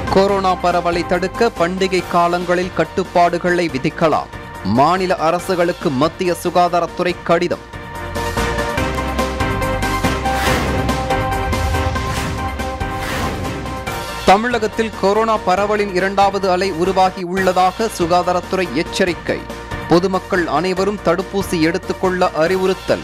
Corona பரவலை தடுக்க பண்டிகை காலங்களில் கட்டுப்பாடுகளை விதிக்கலாம் மாநில அரசுகளுக்கு மத்திய சுகாதாரத்துறை கடிதம் தமிழகத்தில் கொரோனா பரவலின் இரண்டாவது அலை உருவாகி உள்ளதாக சுகாதாரத்துறை எச்சரிக்கை பொதுமக்கள் அனைவரும் தடுப்பூசி எடுத்துக்கொள்ள அறிவுறுத்தல்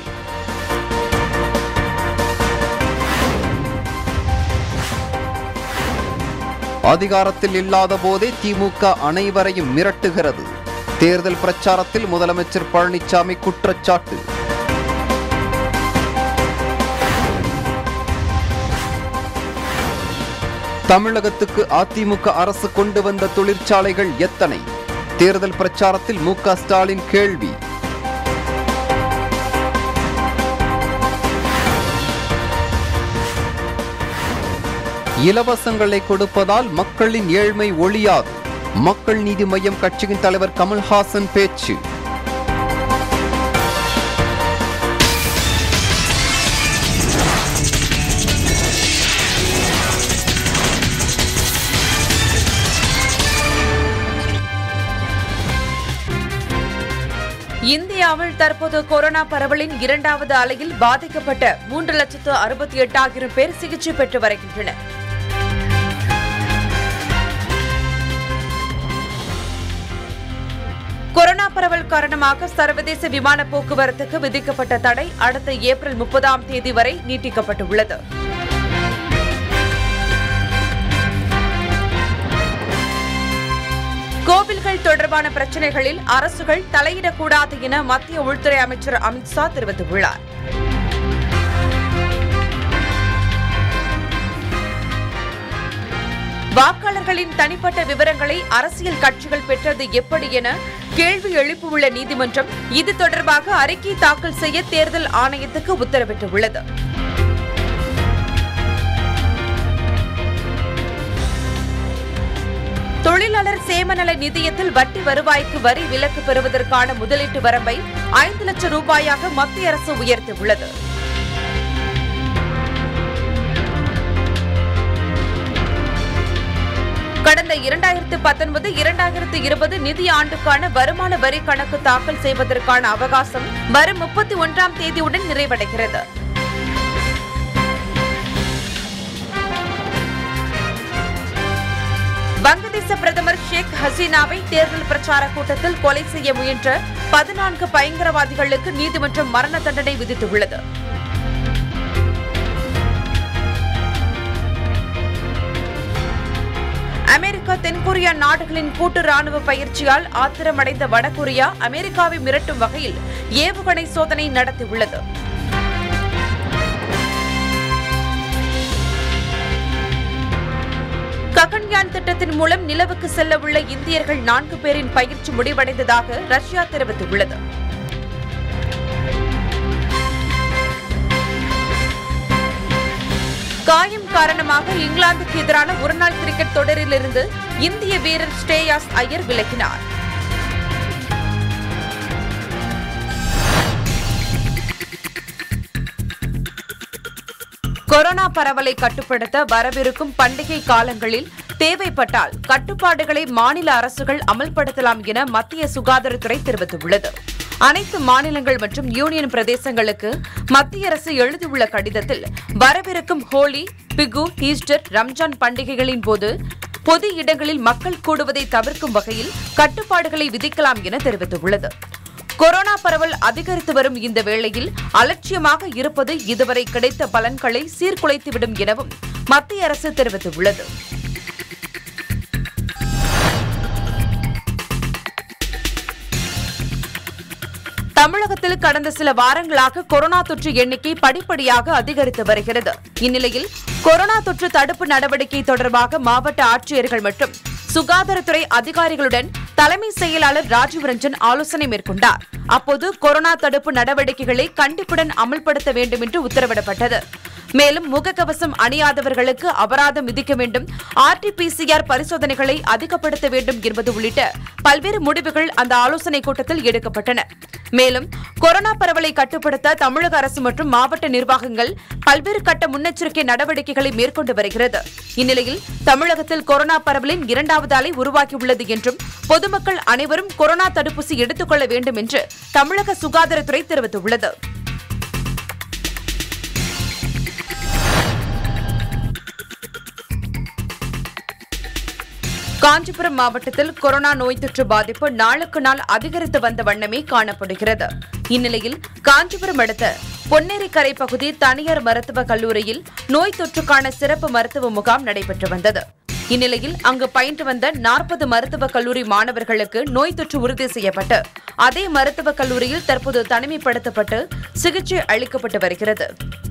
அதிகாரத்தில் இல்லாத போதே திமுக அனைவரையும் மிரட்டுகிறது தேர்தல் பிரச்சாரத்தில் முதலமைச்சர் பழனிசாமி குற்றச்சாட்டு தமிழகத்துக்கு அதிமுக அரசு கொண்டு வந்த தொழிற்சாலைகள் எத்தனை தேர்தல் பிரச்சாரத்தில் மு க ஸ்டாலின் கேள்வி இலவசங்களை கொடுப்பதால் மக்களின் ஏழ்மை ஒழியாது மக்கள் நீதி மய்யம் கட்சியின் தலைவர் கமல்ஹாசன் பேச்சு இந்தியாவில் தற்போது கொரோனா பரவலின் இரண்டாவது அலையில் பாதிக்கப்பட்ட மூன்று லட்சத்து அறுபத்தி எட்டாயிரம் பேர் சிகிச்சை பெற்று வருகின்றனர் கொரோனா பரவல் காரணமாக சர்வதேச விமான போக்குவரத்துக்கு விதிக்கப்பட்ட தடை அடுத்த ஏப்ரல் முப்பதாம் தேதி வரை நீட்டிக்கப்பட்டுள்ளது கோவில்கள் தொடர்பான பிரச்சனைகளில் அரசுகள் தலையிடக்கூடாது என மத்திய உள்துறை அமைச்சர் அமித்ஷா தெரிவித்துள்ளார் வாக்காளர்களின் தனிப்பட்ட விவரங்களை அரசியல் கட்சிகள் பெற்றது எப்படி என கேள்வி எழுப்பியுள்ள நீதிமன்றம் இது தொடர்பாக அறிக்கை தாக்கல் செய்ய தேர்தல் ஆணையத்துக்கு உத்தரவிட்டுள்ளது தொழிலாளர் சேமநல நிதியத்தில் வட்டி வருவாய்க்கு வரி விலக்கு பெறுவதற்கான முதலீட்டு வரம்பை ஐந்து லட்சம் ரூபாயாக மத்திய அரசு உயர்த்தியுள்ளது கடந்த இரண்டாயிரத்து பத்தொன்பது இரண்டாயிரத்து இருபது நிதி ஆண்டுக்கான வருமான வரி கணக்கு தாக்கல் செய்வதற்கான அவகாசம் வரும் முப்பத்தி ஒன்றாம் தேதியுடன் நிறைவடைகிறது வங்கதேச பிரதமர் ஷேக் ஹசீனாவை தேர்தல் பிரச்சார கூட்டத்தில் கொலை செய்ய முயன்ற பதினான்கு பயங்கரவாதிகளுக்கு நீதிமன்றம் மரண தண்டனை விதித்துள்ளது அமெரிக்கா தென்கொரியா நாடுகளின் கூட்டு ராணுவ பயிற்சியால் ஆத்திரமடைந்த வடகொரியா அமெரிக்காவை மிரட்டும் வகையில் ஏவுகணை சோதனை நடத்தியுள்ளது ககன்யான் திட்டத்தின் மூலம் நிலவுக்கு செல்ல உள்ள இந்தியர்கள் நான்கு பேரின் பயிற்சி முடிவடைந்ததாக ரஷ்யா தெரிவித்துள்ளது காயம் காரணமாக இங்கிலாந்துக்கு எதிரான ஒருநாள் கிரிக்கெட் தொடரிலிருந்து இந்திய வீரர் ஸ்ரேயாஸ் ஐயர் விலகினார் கொரோனா பரவலை கட்டுப்படுத்த வரவிருக்கும் பண்டிகை காலங்களில் தேவைப்பட்டால் கட்டுப்பாடுகளை மாநில அரசுகள் அமல்படுத்தலாம் என மத்திய சுகாதாரத்துறை தெரிவித்துள்ளது அனைத்து மாநிலங்கள் மற்றும் யூனியன் பிரதேசங்களுக்கு மத்திய அரசு எழுதியுள்ள கடிதத்தில் வரவிருக்கும் ஹோலி பிகு ஈஸ்டர் ரம்ஜான் பண்டிகைகளின் போது பொது இடங்களில் மக்கள் கூடுவதை தவிர்க்கும் வகையில் கட்டுப்பாடுகளை விதிக்கலாம் என தெரிவித்துள்ளது கொரோனா பரவல் அதிகரித்து வரும் இந்த வேளையில் அலட்சியமாக இருப்பது இதுவரை கிடைத்த பலன்களை சீர்குலைத்துவிடும் எனவும் மத்திய அரசு தெரிவித்துள்ளது தமிழகத்தில் கடந்த சில வாரங்களாக கொரோனா தொற்று எண்ணிக்கை படிப்படியாக அதிகரித்து வருகிறது இந்நிலையில் கொரோனா தொற்று தடுப்பு நடவடிக்கை தொடர்பாக மாவட்ட ஆட்சியர்கள் மற்றும் சுகாதாரத்துறை அதிகாரிகளுடன் தலைமை செயலாளர் ராஜீவ் ரஞ்சன் ஆலோசனை மேற்கொண்டார் அப்போது கொரோனா தடுப்பு நடவடிக்கைகளை கண்டிப்புடன் அமல்படுத்த வேண்டும் என்று உத்தரவிடப்பட்டது மேலும் முகக்கவசம் அணியாதவர்களுக்கு அபராதம் விதிக்க வேண்டும் ஆர்டிபிசிஆர் பரிசோதனைகளை அதிகப்படுத்த வேண்டும் என்பது உள்ளிட்ட பல்வேறு முடிவுகள் அந்த ஆலோசனைக் கூட்டத்தில் எடுக்கப்பட்டன மேலும் கொரோனா பரவலை கட்டுப்படுத்த தமிழக அரசு மற்றும் மாவட்ட நிர்வாகங்கள் பல்வேறு கட்ட முன்னெச்சரிக்கை நடவடிக்கைகளை மேற்கொண்டு வருகிறது இந்நிலையில் தமிழகத்தில் கொரோனா பரவலின் இரண்டாவது அலை உருவாகியுள்ளது என்றும் பொதுமக்கள் அனைவரும் கொரோனா தடுப்பூசி எடுத்துக் கொள்ள வேண்டும் என்று தமிழக சுகாதாரத்துறை தெரிவித்துள்ளது காஞ்சிபுரம் மாவட்டத்தில் கொரோனா நோய் தொற்று பாதிப்பு நாளுக்கு நாள் அதிகரித்து வந்த வண்ணமே காணப்படுகிறது இந்நிலையில் காஞ்சிபுரம் அடுத்த பொன்னேரிக்கரை பகுதி தனியார் மருத்துவக் கல்லூரியில் நோய் தொற்றுக்கான சிறப்பு மருத்துவ முகாம் நடைபெற்று வந்தது இந்நிலையில் அங்கு பயின்று வந்த நாற்பது மருத்துவக் கல்லூரி மாணவர்களுக்கு நோய் தொற்று உறுதி செய்யப்பட்டு அதே மருத்துவக் கல்லூரியில் தற்போது தனிமைப்படுத்தப்பட்டு சிகிச்சை அளிக்கப்பட்டு வருகிறது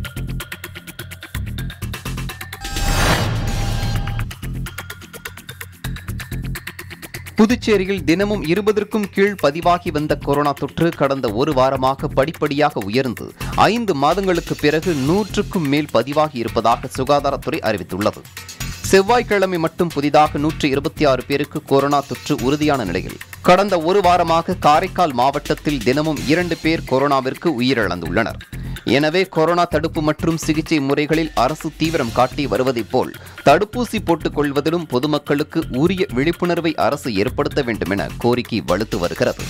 புதுச்சேரியில் தினமும் இருபதற்கும் கீழ் பதிவாகி வந்த கொரோனா தொற்று கடந்த ஒரு வாரமாக படிப்படியாக உயர்ந்து ஐந்து மாதங்களுக்கு பிறகு நூற்றுக்கும் மேல் பதிவாகி இருப்பதாக சுகாதாரத்துறை அறிவித்துள்ளது செவ்வாய்க்கிழமை மட்டும் புதிதாக நூற்று இருபத்தி ஆறு பேருக்கு கொரோனா தொற்று உறுதியான நிலையில் கடந்த ஒரு வாரமாக காரைக்கால் மாவட்டத்தில் தினமும் இரண்டு பேர் கொரோனாவிற்கு உயிரிழந்துள்ளனர் எனவே கொரோனா தடுப்பு மற்றும் சிகிச்சை முறைகளில் அரசு தீவிரம் காட்டி வருவதைப் போல் தடுப்பூசி போட்டுக் கொள்வதிலும் பொதுமக்களுக்கு உரிய விழிப்புணர்வை அரசு ஏற்படுத்த வேண்டும் என கோரிக்கை வலுத்து வருகிறது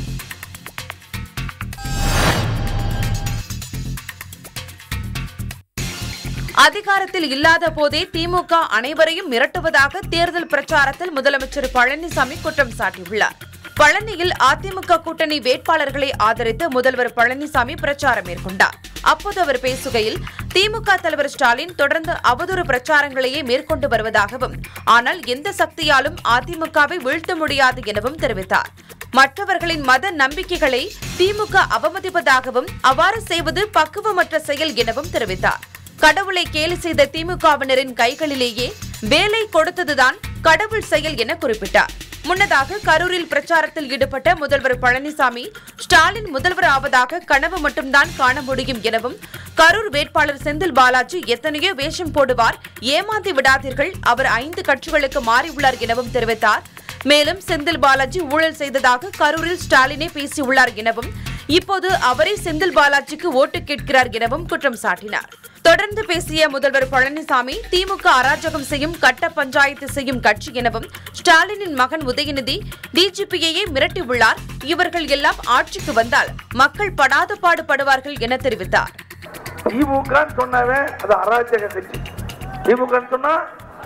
அதிகாரத்தில் இல்லாத போதே திமுக அனைவரையும் மிரட்டுவதாக தேர்தல் பிரச்சாரத்தில் முதலமைச்சர் பழனிசாமி குற்றம் சாட்டியுள்ளார் பழனியில் அதிமுக கூட்டணி வேட்பாளர்களை ஆதரித்து முதல்வர் பழனிசாமி பிரச்சாரம் மேற்கொண்டார் அப்போது அவர் பேசுகையில் திமுக தலைவர் ஸ்டாலின் தொடர்ந்து அவதூறு பிரச்சாரங்களையே மேற்கொண்டு வருவதாகவும் ஆனால் எந்த சக்தியாலும் அதிமுகவை வீழ்த்த முடியாது எனவும் தெரிவித்தார் மற்றவர்களின் மத நம்பிக்கைகளை திமுக அவமதிப்பதாகவும் அவ்வாறு செய்வது பக்குவமற்ற செயல் எனவும் தெரிவித்தார் கடவுளை கேலி செய்த திமுகவினரின் கைகளிலேயே வேலை கொடுத்ததுதான் கடவுள் செயல் என குறிப்பிட்டார் முன்னதாக கரூரில் பிரச்சாரத்தில் ஈடுபட்ட முதல்வர் பழனிசாமி ஸ்டாலின் முதல்வர் ஆவதாக கனவு மட்டும்தான் காண முடியும் எனவும் கரூர் வேட்பாளர் செந்தில் பாலாஜி எத்தனையோ வேஷம் போடுவார் ஏமாந்து விடாதீர்கள் அவர் ஐந்து கட்சிகளுக்கு மாறியுள்ளார் எனவும் தெரிவித்தார் மேலும் செந்தில் பாலாஜி ஊழல் செய்ததாக கரூரில் ஸ்டாலினே பேசியுள்ளார் எனவும் இப்போது அவரே செந்தில் பாலாஜிக்கு ஓட்டு கேட்கிறார் எனவும் குற்றம் சாட்டினார் தொடர்ந்து பேசிய முதல்வர் பழனிசாமி திமுக அராஜகம் செய்யும் கட்ட பஞ்சாயத்து செய்யும் கட்சி எனவும் ஸ்டாலினின் மகன் உதயநிதி டிஜிபியையே மிரட்டியுள்ளார் இவர்கள் எல்லாம் ஆட்சிக்கு வந்தால் மக்கள் படாத பாடுபடுவார்கள் என தெரிவித்தார் திமுக சொன்னவன் அது அராஜக கட்சி திமுக சொன்னா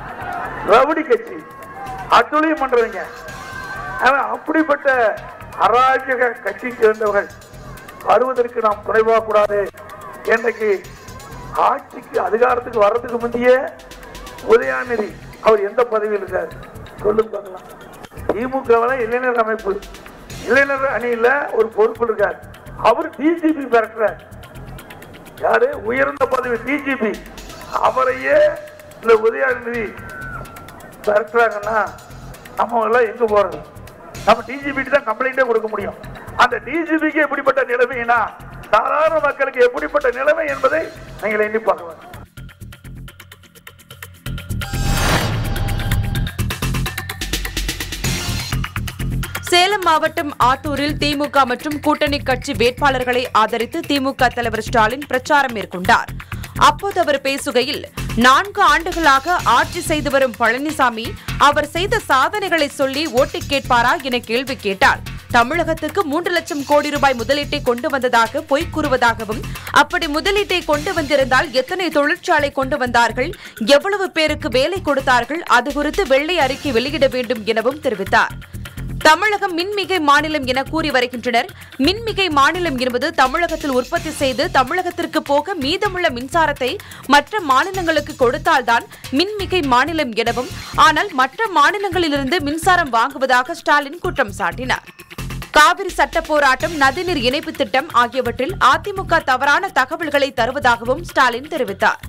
ரவுடி கட்சி அட்டுழியம் பண்றவங்க அவன் அப்படிப்பட்ட அராஜக கட்சி சேர்ந்தவர்கள் வருவதற்கு நாம் துணைவாக கூடாது இன்றைக்கு ஆட்சிக்கு அதிகாரத்துக்கு வர்றதுக்கு முந்தையே உதயாநிதி அவர் எந்த பதவியில் இருக்கார் சொல்லுங்க பார்க்கலாம் திமுகவில் இளைஞர் அமைப்பு இளைஞர் அணியில ஒரு பொறுப்பு இருக்கார் அவர் டிஜிபி மிரட்டுறார் யாரு உயர்ந்த பதவி டிஜிபி அவரையே இந்த உதயாநிதி மிரட்டுறாங்கன்னா நம்ம எல்லாம் எங்க போறது நம்ம டிஜிபிக்கு தான் கம்ப்ளைண்டே கொடுக்க முடியும் அந்த டிஜிபிக்கு எப்படிப்பட்ட நிலைமைனா சாதாரண மக்களுக்கு எப்படிப்பட்ட நிலைமை என்பதை நீங்கள் எண்ணி பார்க்கலாம் சேலம் மாவட்டம் ஆத்தூரில் திமுக மற்றும் கூட்டணி கட்சி வேட்பாளர்களை ஆதரித்து திமுக தலைவர் ஸ்டாலின் பிரச்சாரம் மேற்கொண்டார் அப்போது அவர் பேசுகையில் நான்கு ஆண்டுகளாக ஆட்சி செய்து வரும் பழனிசாமி அவர் செய்த சாதனைகளை சொல்லி ஓட்டு கேட்பாரா என கேள்வி கேட்டார் தமிழகத்துக்கு மூன்று லட்சம் கோடி ரூபாய் முதலீட்டை கொண்டு வந்ததாக பொய் கூறுவதாகவும் அப்படி முதலீட்டை கொண்டு வந்திருந்தால் எத்தனை தொழிற்சாலை கொண்டு வந்தார்கள் எவ்வளவு பேருக்கு வேலை கொடுத்தார்கள் அது குறித்து வெள்ளை அறிக்கை வெளியிட வேண்டும் எனவும் தெரிவித்தார் தமிழகம் மின்மிகை மாநிலம் என கூறி வருகின்றனர் மின்மிகை மாநிலம் என்பது தமிழகத்தில் உற்பத்தி செய்து தமிழகத்திற்கு போக மீதமுள்ள மின்சாரத்தை மற்ற மாநிலங்களுக்கு கொடுத்தால்தான் மின்மிகை மாநிலம் எனவும் ஆனால் மற்ற மாநிலங்களிலிருந்து மின்சாரம் வாங்குவதாக ஸ்டாலின் குற்றம் சாட்டினார் காவிரி சட்ட போராட்டம் நதிநீர் இணைப்பு திட்டம் ஆகியவற்றில் அதிமுக தவறான தகவல்களை தருவதாகவும் ஸ்டாலின் தெரிவித்தார்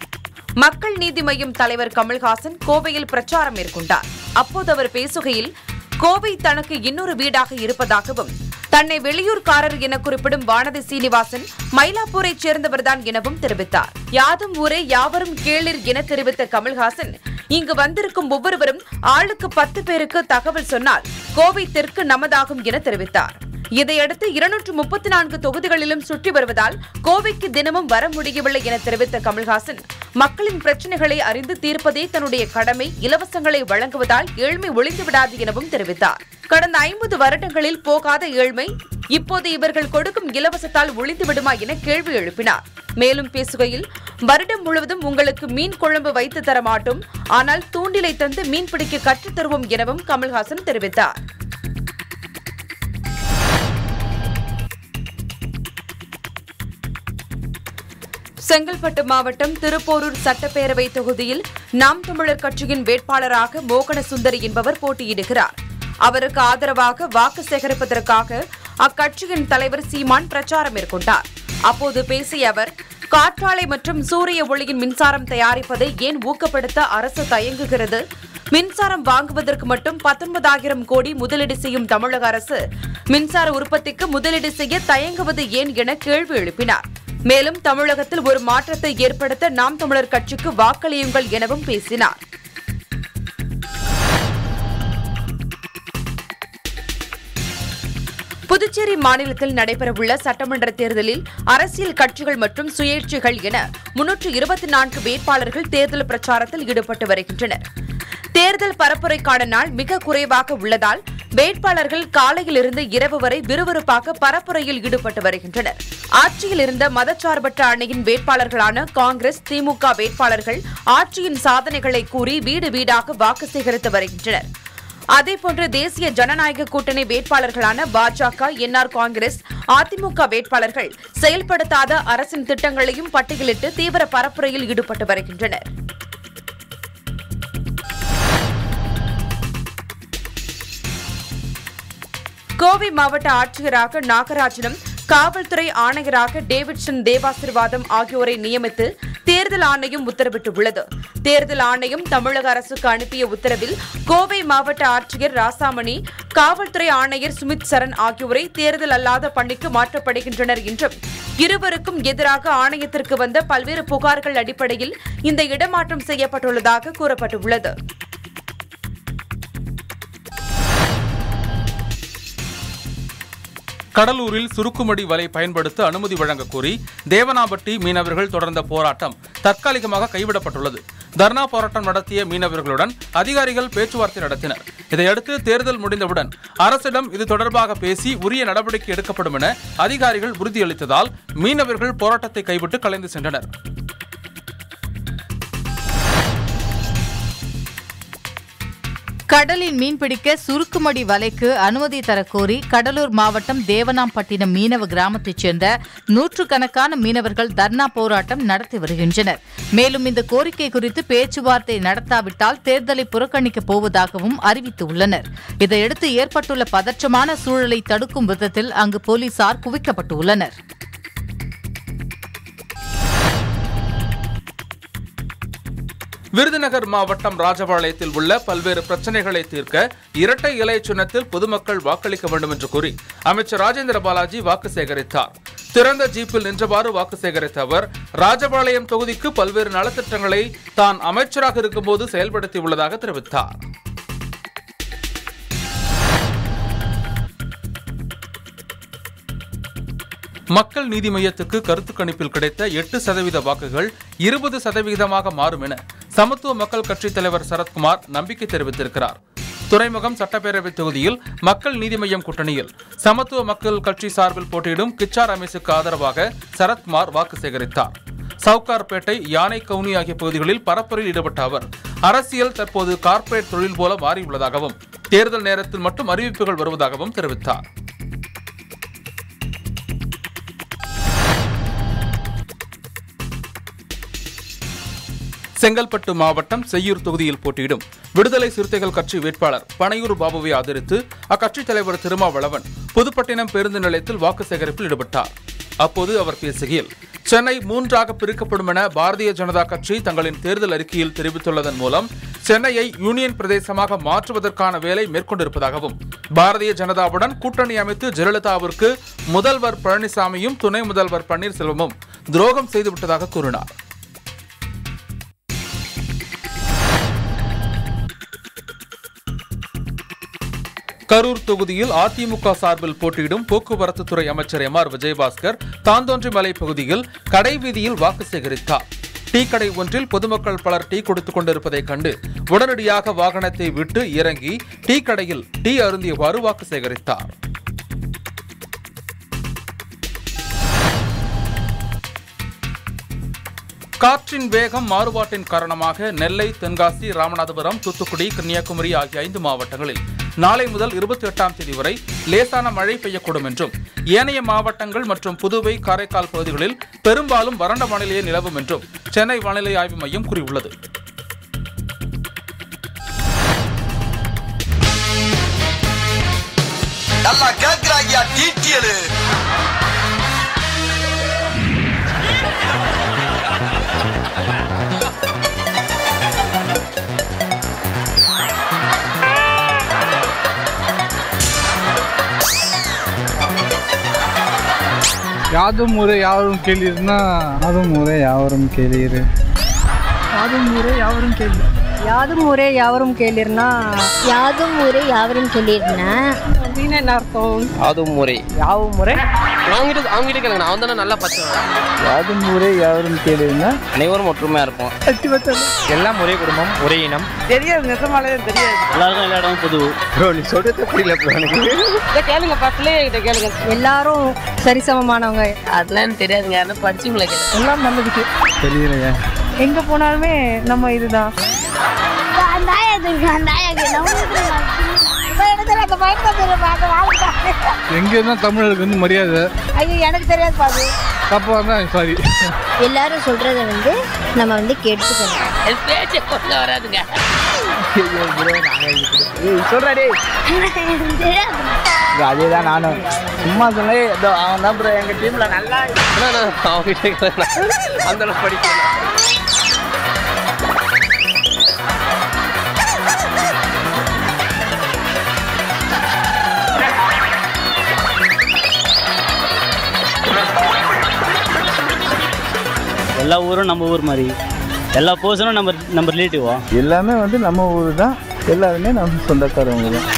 மக்கள் நீதி மய்யம் தலைவர் கமல்ஹாசன் கோவையில் பிரச்சாரம் மேற்கொண்டார் அப்போது அவர் பேசுகையில் கோவை தனக்கு இன்னொரு வீடாக இருப்பதாகவும் தன்னை வெளியூர்காரர் என குறிப்பிடும் வானதி சீனிவாசன் மயிலாப்பூரைச் சேர்ந்தவர்தான் எனவும் தெரிவித்தார் யாதும் ஊரே யாவரும் கேளிர் என தெரிவித்த கமல்ஹாசன் இங்கு வந்திருக்கும் ஒவ்வொருவரும் ஆளுக்கு பத்து பேருக்கு தகவல் சொன்னால் கோவை தெற்கு நமதாகும் என தெரிவித்தார் இதையடுத்து இருநூற்று முப்பத்தி நான்கு தொகுதிகளிலும் சுற்றி வருவதால் கோவைக்கு தினமும் வர முடியவில்லை என தெரிவித்த கமல்ஹாசன் மக்களின் பிரச்சனைகளை அறிந்து தீர்ப்பதே தன்னுடைய கடமை இலவசங்களை வழங்குவதால் ஏழ்மை ஒளிந்து விடாது எனவும் தெரிவித்தார் கடந்த ஐம்பது வருடங்களில் போகாத ஏழ்மை இப்போது இவர்கள் கொடுக்கும் இலவசத்தால் ஒளிந்து விடுமா என கேள்வி எழுப்பினார் மேலும் பேசுகையில் வருடம் முழுவதும் உங்களுக்கு மீன் குழம்பு வைத்து தர மாட்டோம் ஆனால் தூண்டிலை தந்து மீன் பிடிக்க கற்றுத் தருவோம் எனவும் கமல்ஹாசன் தெரிவித்தார் செங்கல்பட்டு மாவட்டம் திருப்போரூர் சட்டப்பேரவை தொகுதியில் நாம் தமிழர் கட்சியின் வேட்பாளராக மோகன சுந்தரி என்பவர் போட்டியிடுகிறார் அவருக்கு ஆதரவாக வாக்கு சேகரிப்பதற்காக அக்கட்சியின் தலைவர் சீமான் பிரச்சாரம் மேற்கொண்டார் அப்போது பேசிய அவர் காற்றாலை மற்றும் சூரிய ஒளியின் மின்சாரம் தயாரிப்பதை ஏன் ஊக்கப்படுத்த அரசு தயங்குகிறது மின்சாரம் வாங்குவதற்கு மட்டும் பத்தொன்பதாயிரம் கோடி முதலீடு செய்யும் தமிழக அரசு மின்சார உற்பத்திக்கு முதலீடு செய்ய தயங்குவது ஏன் என கேள்வி எழுப்பினார் மேலும் தமிழகத்தில் ஒரு மாற்றத்தை ஏற்படுத்த நாம் தமிழர் கட்சிக்கு வாக்களியுங்கள் எனவும் பேசினார் புதுச்சேரி மாநிலத்தில் நடைபெறவுள்ள சட்டமன்ற தேர்தலில் அரசியல் கட்சிகள் மற்றும் சுயேட்சைகள் என முன்னூற்று இருபத்தி நான்கு வேட்பாளர்கள் தேர்தல் பிரச்சாரத்தில் ஈடுபட்டு வருகின்றனர் தேர்தல் பரப்புரைக்கான நாள் மிக குறைவாக உள்ளதால் வேட்பாளர்கள் காலையிலிருந்து இரவு வரை விறுவிறுப்பாக பரப்புரையில் ஈடுபட்டு வருகின்றனர் ஆட்சியில் இருந்த மதச்சார்பற்ற அணியின் வேட்பாளர்களான காங்கிரஸ் திமுக வேட்பாளர்கள் ஆட்சியின் சாதனைகளை கூறி வீடு வீடாக வாக்கு சேகரித்து வருகின்றனர் அதேபோன்று தேசிய ஜனநாயக கூட்டணி வேட்பாளர்களான பாஜக என்ஆர் காங்கிரஸ் அதிமுக வேட்பாளர்கள் செயல்படுத்தாத அரசின் திட்டங்களையும் பட்டியலிட்டு தீவிர பரப்புரையில் ஈடுபட்டு வருகின்றனர் கோவை மாவட்ட ஆட்சியராக நாகராஜனும் காவல்துறை ஆணையராக டேவிட்சன் தேவாசிர்வாதம் ஆகியோரை நியமித்து தேர்தல் ஆணையம் உத்தரவிட்டுள்ளது தேர்தல் ஆணையம் தமிழக அரசுக்கு அனுப்பிய உத்தரவில் கோவை மாவட்ட ஆட்சியர் ராசாமணி காவல்துறை ஆணையர் சுமித் சரண் ஆகியோரை தேர்தல் அல்லாத பணிக்கு மாற்றப்படுகின்றனர் என்றும் இருவருக்கும் எதிராக ஆணையத்திற்கு வந்த பல்வேறு புகார்கள் அடிப்படையில் இந்த இடமாற்றம் செய்யப்பட்டுள்ளதாக கூறப்பட்டுள்ளது கடலூரில் சுருக்குமடி வலை பயன்படுத்த அனுமதி வழங்க கோரி தேவனாபட்டி மீனவர்கள் தொடர்ந்த போராட்டம் தற்காலிகமாக கைவிடப்பட்டுள்ளது தர்ணா போராட்டம் நடத்திய மீனவர்களுடன் அதிகாரிகள் பேச்சுவார்த்தை நடத்தினர் இதையடுத்து தேர்தல் முடிந்தவுடன் அரசிடம் இது தொடர்பாக பேசி உரிய நடவடிக்கை எடுக்கப்படும் என அதிகாரிகள் உறுதியளித்ததால் மீனவர்கள் போராட்டத்தை கைவிட்டு கலைந்து சென்றனர் கடலில் மீன்பிடிக்க சுருக்குமடி வலைக்கு அனுமதி தரக்கோரி கடலூர் மாவட்டம் தேவனாம்பட்டினம் மீனவ கிராமத்தைச் சேர்ந்த நூற்றுக்கணக்கான மீனவர்கள் தர்ணா போராட்டம் நடத்தி வருகின்றனர் மேலும் இந்த கோரிக்கை குறித்து பேச்சுவார்த்தை நடத்தாவிட்டால் தேர்தலை புறக்கணிக்கப் போவதாகவும் அறிவித்துள்ளனர் இதையடுத்து ஏற்பட்டுள்ள பதற்றமான சூழலை தடுக்கும் விதத்தில் அங்கு போலீசார் குவிக்கப்பட்டுள்ளனர் விருதுநகர் மாவட்டம் ராஜபாளையத்தில் உள்ள பல்வேறு பிரச்சனைகளை தீர்க்க இரட்டை இலை சின்னத்தில் பொதுமக்கள் வாக்களிக்க வேண்டும் என்று கூறி அமைச்சர் ராஜேந்திர பாலாஜி வாக்கு சேகரித்தார் திறந்த ஜீப்பில் நின்றவாறு வாக்கு சேகரித்த அவர் ராஜபாளையம் தொகுதிக்கு பல்வேறு நலத்திட்டங்களை தான் அமைச்சராக இருக்கும்போது செயல்படுத்தியுள்ளதாக தெரிவித்தார் மக்கள் நீதி மையத்துக்கு கருத்து கணிப்பில் கிடைத்த எட்டு சதவீத வாக்குகள் இருபது சதவீதமாக மாறும் என சமத்துவ மக்கள் கட்சித் தலைவர் சரத்குமார் நம்பிக்கை தெரிவித்திருக்கிறார் துறைமுகம் சட்டப்பேரவை தொகுதியில் மக்கள் நீதி மய்யம் கூட்டணியில் சமத்துவ மக்கள் கட்சி சார்பில் போட்டியிடும் கிச்சா ரமேஷுக்கு ஆதரவாக சரத்குமார் வாக்கு சேகரித்தார் சவுகார்பேட்டை யானை கவுனி ஆகிய பகுதிகளில் பரப்புரையில் ஈடுபட்ட அவர் அரசியல் தற்போது கார்ப்பரேட் தொழில் போல மாறியுள்ளதாகவும் தேர்தல் நேரத்தில் மட்டும் அறிவிப்புகள் வருவதாகவும் தெரிவித்தார் செங்கல்பட்டு மாவட்டம் செய்யூர் தொகுதியில் போட்டியிடும் விடுதலை சிறுத்தைகள் கட்சி வேட்பாளர் பனையூர் பாபுவை ஆதரித்து அக்கட்சித் தலைவர் திருமாவளவன் புதுப்பட்டினம் பேருந்து நிலையத்தில் வாக்கு சேகரிப்பில் ஈடுபட்டார் அப்போது அவர் பேசுகையில் சென்னை மூன்றாக பிரிக்கப்படும் என பாரதிய ஜனதா கட்சி தங்களின் தேர்தல் அறிக்கையில் தெரிவித்துள்ளதன் மூலம் சென்னையை யூனியன் பிரதேசமாக மாற்றுவதற்கான வேலை மேற்கொண்டிருப்பதாகவும் பாரதிய ஜனதாவுடன் கூட்டணி அமைத்து ஜெயலலிதாவிற்கு முதல்வர் பழனிசாமியும் துணை முதல்வர் பன்னீர்செல்வமும் துரோகம் செய்துவிட்டதாக கூறினார் கரூர் தொகுதியில் அதிமுக சார்பில் போட்டியிடும் போக்குவரத்து துறை அமைச்சர் எம் ஆர் விஜயபாஸ்கர் தாந்தோன்றிமலை பகுதியில் கடை வீதியில் வாக்கு சேகரித்தார் டீ கடை ஒன்றில் பொதுமக்கள் பலர் டீ கொடுத்துக் கொண்டிருப்பதைக் கண்டு உடனடியாக வாகனத்தை விட்டு இறங்கி டீ கடையில் டீ அருந்தியவாறு வாக்கு சேகரித்தார் காற்றின் வேகம் மாறுபாட்டின் காரணமாக நெல்லை தென்காசி ராமநாதபுரம் தூத்துக்குடி கன்னியாகுமரி ஆகிய ஐந்து மாவட்டங்களில் நாளை முதல் இருபத்தி எட்டாம் தேதி வரை லேசான மழை பெய்யக்கூடும் என்றும் ஏனைய மாவட்டங்கள் மற்றும் புதுவை காரைக்கால் பகுதிகளில் பெரும்பாலும் வறண்ட வானிலையே நிலவும் என்றும் சென்னை வானிலை ஆய்வு மையம் கூறியுள்ளது நல்லா கேக்குறாங்கயா டீட்டியலு யாதும் முறை யாவரும் கேளீர்னா அதுவும் முறை யாவரும் கேளீர் யாதும் ஊரே யாவரும் கேள்வி யாதும் ஊரே யாவரும் கேள்விர்னா யாதும் ஊரே யாவரும் சொல்லியிருந்தேன் அப்படின்னு என்ன அர்த்தம் அதுவும் முறை யாவும் முறை அவங்ககிட்ட அவங்ககிட்ட கேளுங்க நான் தானே நல்லா பச்சை யாதும் முறை யாவரும் கேளீர்னா அனைவரும் ஒற்றுமையா இருப்போம் எல்லாம் ஒரே குடும்பம் ஒரே இனம் தெரியாது நிஜமாலே தெரியாது எல்லாருக்கும் எல்லா இடமும் பொது ப்ரோ நீ சொல்றது புரியல ப்ரோ எனக்கு இதை கேளுங்க பக்கத்துலேயே கிட்ட கேளுங்க எல்லாரும் சரிசமமானவங்க அதெல்லாம் தெரியாதுங்க யாரும் படிச்சுங்களே எல்லாம் நல்லதுக்கு தெரியலையா எங்க போனாலுமே நம்ம இதுதான் அந்த ஆயா இருக்கு அந்த ஆயாக்கு நம்ம இடத்துல அந்த பயத்தை பார்க்க எங்க இருந்தா தமிழருக்கு வந்து மரியாதை ஐயோ எனக்கு தெரியாது பாது தப்பா இருந்தா சாரி எல்லாரும் சொல்றத வந்து நம்ம வந்து கேட்டுக்கணும் பேச்சை கொண்டு வராதுங்க சொல்றாடே அதே தான் நானும் சும்மா சொல்லே அவன் தான் ப்ரோ எங்க டீம்ல நல்லா அவங்ககிட்ட கேளுங்க. அந்த அளவுக்கு படிக்கல எல்லா ஊரும் நம்ம ஊர் மாதிரி எல்லா பர்சனும் நம்ம நம்ம ரிலேட்டிவா எல்லாமே வந்து நம்ம ஊர் தான் எல்லாருமே நம்ம சொந்தக்காரவங்க தான்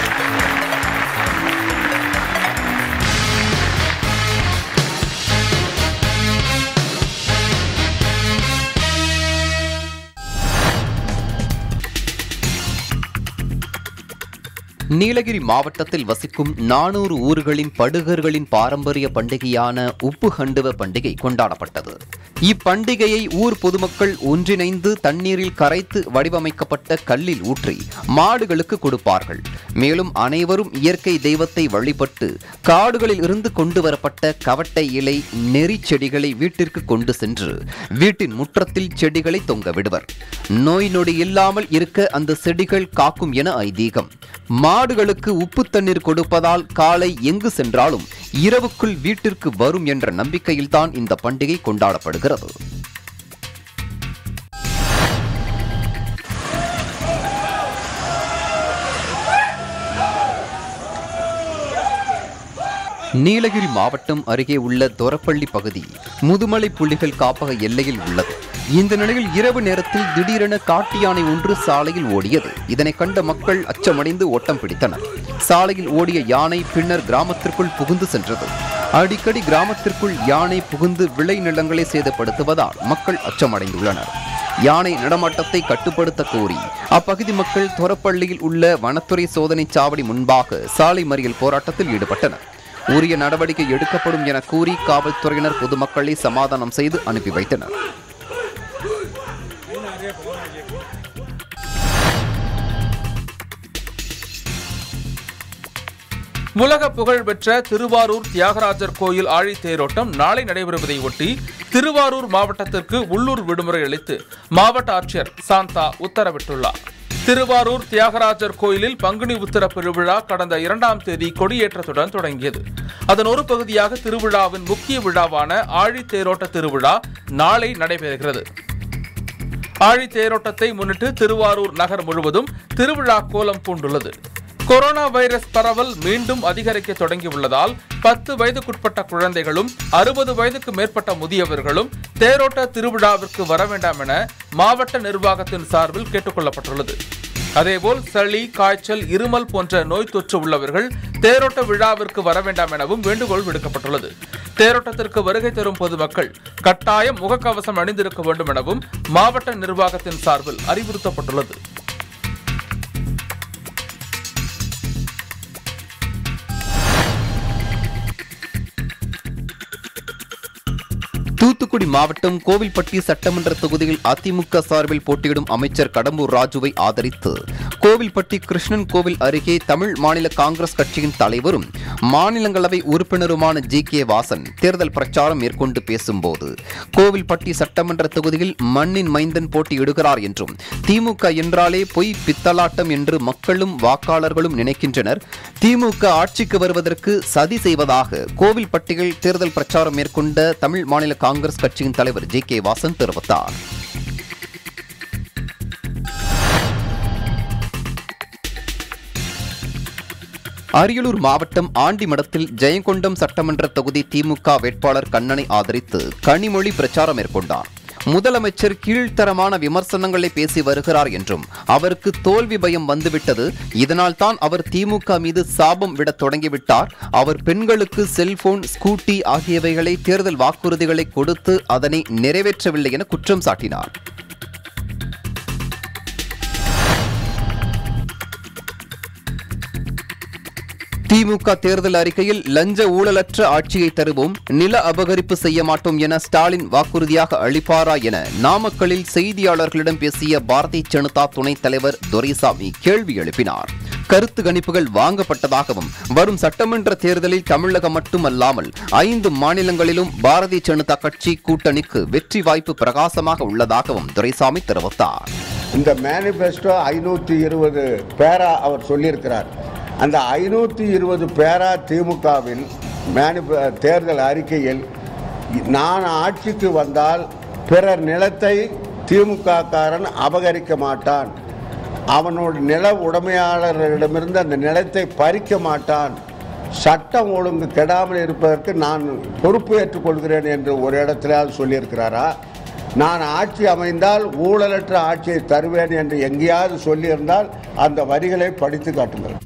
நீலகிரி மாவட்டத்தில் வசிக்கும் நானூறு ஊர்களின் படுகர்களின் பாரம்பரிய பண்டிகையான உப்பு ஹண்டுவ பண்டிகை கொண்டாடப்பட்டது இப்பண்டிகையை ஊர் பொதுமக்கள் ஒன்றிணைந்து தண்ணீரில் கரைத்து வடிவமைக்கப்பட்ட கல்லில் ஊற்றி மாடுகளுக்கு கொடுப்பார்கள் மேலும் அனைவரும் இயற்கை தெய்வத்தை வழிபட்டு காடுகளில் இருந்து கொண்டு வரப்பட்ட கவட்டை இலை நெறி செடிகளை வீட்டிற்கு கொண்டு சென்று வீட்டின் முற்றத்தில் செடிகளை தொங்க விடுவர் நோய் நொடி இல்லாமல் இருக்க அந்த செடிகள் காக்கும் என ஐதீகம் மாடுகளுக்கு உப்பு தண்ணீர் கொடுப்பதால் காலை எங்கு சென்றாலும் இரவுக்குள் வீட்டிற்கு வரும் என்ற நம்பிக்கையில்தான் இந்த பண்டிகை கொண்டாடப்படுகிறது நீலகிரி மாவட்டம் அருகே உள்ள தொரப்பள்ளி பகுதி முதுமலை புலிகள் காப்பக எல்லையில் உள்ளது இந்த நிலையில் இரவு நேரத்தில் திடீரென காட்டு யானை ஒன்று சாலையில் ஓடியது இதனை கண்ட மக்கள் அச்சமடைந்து ஓட்டம் பிடித்தனர் சாலையில் ஓடிய யானை பின்னர் கிராமத்திற்குள் புகுந்து சென்றது அடிக்கடி கிராமத்திற்குள் யானை புகுந்து விளை நிலங்களை சேதப்படுத்துவதால் மக்கள் அச்சமடைந்துள்ளனர் யானை நடமாட்டத்தை கட்டுப்படுத்த கோரி அப்பகுதி மக்கள் தொரப்பள்ளியில் உள்ள வனத்துறை சோதனை சாவடி முன்பாக சாலை மறியல் போராட்டத்தில் ஈடுபட்டனர் உரிய நடவடிக்கை எடுக்கப்படும் என கூறி காவல்துறையினர் பொதுமக்களை சமாதானம் செய்து அனுப்பி வைத்தனர் உலக புகழ்பெற்ற திருவாரூர் தியாகராஜர் கோயில் ஆழி தேரோட்டம் நாளை நடைபெறுவதை ஒட்டி திருவாரூர் மாவட்டத்திற்கு உள்ளூர் விடுமுறை அளித்து மாவட்ட ஆட்சியர் சாந்தா உத்தரவிட்டுள்ளார் திருவாரூர் தியாகராஜர் கோயிலில் பங்குனி உத்திர பெருவிழா கடந்த இரண்டாம் தேதி கொடியேற்றத்துடன் தொடங்கியது அதன் ஒரு பகுதியாக திருவிழாவின் முக்கிய விழாவான ஆழி தேரோட்ட திருவிழா நாளை நடைபெறுகிறது ஆழி தேரோட்டத்தை முன்னிட்டு திருவாரூர் நகர் முழுவதும் திருவிழா கோலம் பூண்டுள்ளது கொரோனா வைரஸ் பரவல் மீண்டும் அதிகரிக்க தொடங்கியுள்ளதால் பத்து வயதுக்குட்பட்ட குழந்தைகளும் அறுபது வயதுக்கு மேற்பட்ட முதியவர்களும் தேரோட்ட திருவிழாவிற்கு வர வேண்டாம் என மாவட்ட நிர்வாகத்தின் சார்பில் கேட்டுக்கொள்ளப்பட்டுள்ளது அதேபோல் சளி காய்ச்சல் இருமல் போன்ற நோய் தொற்று உள்ளவர்கள் தேரோட்ட விழாவிற்கு வர வேண்டாம் எனவும் வேண்டுகோள் விடுக்கப்பட்டுள்ளது தேரோட்டத்திற்கு வருகை தரும் பொதுமக்கள் கட்டாயம் முகக்கவசம் அணிந்திருக்க வேண்டும் எனவும் மாவட்ட நிர்வாகத்தின் சார்பில் அறிவுறுத்தப்பட்டுள்ளது தூத்துக்குடி மாவட்டம் கோவில்பட்டி சட்டமன்ற தொகுதியில் அதிமுக சார்பில் போட்டியிடும் அமைச்சர் கடம்பூர் ராஜுவை ஆதரித்து கோவில்பட்டி கிருஷ்ணன் கோவில் அருகே தமிழ் மாநில காங்கிரஸ் கட்சியின் தலைவரும் மாநிலங்களவை உறுப்பினருமான ஜி கே வாசன் தேர்தல் பிரச்சாரம் மேற்கொண்டு பேசும்போது கோவில்பட்டி சட்டமன்ற தொகுதியில் மண்ணின் மைந்தன் போட்டியிடுகிறார் என்றும் திமுக என்றாலே பொய் பித்தலாட்டம் என்று மக்களும் வாக்காளர்களும் நினைக்கின்றனர் திமுக ஆட்சிக்கு வருவதற்கு சதி செய்வதாக கோவில்பட்டியில் தேர்தல் பிரச்சாரம் மேற்கொண்ட தமிழ் மாநில காங்கிரஸ் கட்சியின் தலைவர் ஜி கே வாசன் தெரிவித்தார் அரியலூர் மாவட்டம் ஆண்டிமடத்தில் ஜெயங்கொண்டம் சட்டமன்ற தொகுதி திமுக வேட்பாளர் கண்ணனை ஆதரித்து கனிமொழி பிரச்சாரம் மேற்கொண்டார் முதலமைச்சர் கீழ்த்தரமான விமர்சனங்களை பேசி வருகிறார் என்றும் அவருக்கு தோல்வி பயம் வந்துவிட்டது இதனால் தான் அவர் திமுக மீது சாபம் விடத் தொடங்கிவிட்டார் அவர் பெண்களுக்கு செல்போன் ஸ்கூட்டி ஆகியவைகளை தேர்தல் வாக்குறுதிகளை கொடுத்து அதனை நிறைவேற்றவில்லை என குற்றம் சாட்டினார் திமுக தேர்தல் அறிக்கையில் லஞ்ச ஊழலற்ற ஆட்சியை தருவோம் நில அபகரிப்பு செய்ய மாட்டோம் என ஸ்டாலின் வாக்குறுதியாக அளிப்பாரா என நாமக்கலில் செய்தியாளர்களிடம் பேசிய பாரதிய ஜனதா துணைத் தலைவர் துரைசாமி கேள்வி எழுப்பினார் கருத்து கணிப்புகள் வாங்கப்பட்டதாகவும் வரும் சட்டமன்ற தேர்தலில் தமிழகம் மட்டுமல்லாமல் ஐந்து மாநிலங்களிலும் பாரதிய ஜனதா கட்சி கூட்டணிக்கு வெற்றி வாய்ப்பு பிரகாசமாக உள்ளதாகவும் துரைசாமி தெரிவித்தார் இந்த மேனிஃபெஸ்டோ ஐநூற்றி இருபது பேரா அவர் சொல்லியிருக்கிறார் அந்த ஐநூற்றி இருபது பேரா திமுகவில் மேனிஃப தேர்தல் அறிக்கையில் நான் ஆட்சிக்கு வந்தால் பிறர் நிலத்தை திமுக காரன் அபகரிக்க மாட்டான் அவனோட நில உடைமையாளர்களிடமிருந்து அந்த நிலத்தை பறிக்க மாட்டான் சட்டம் ஒழுங்கு கெடாமல் இருப்பதற்கு நான் பொறுப்பு ஏற்றுக்கொள்கிறேன் என்று ஒரு இடத்திலாவது சொல்லியிருக்கிறாரா நான் ஆட்சி அமைந்தால் ஊழலற்ற ஆட்சியை தருவேன் என்று எங்கேயாவது சொல்லியிருந்தால் அந்த வரிகளை படித்து காட்டுங்கள்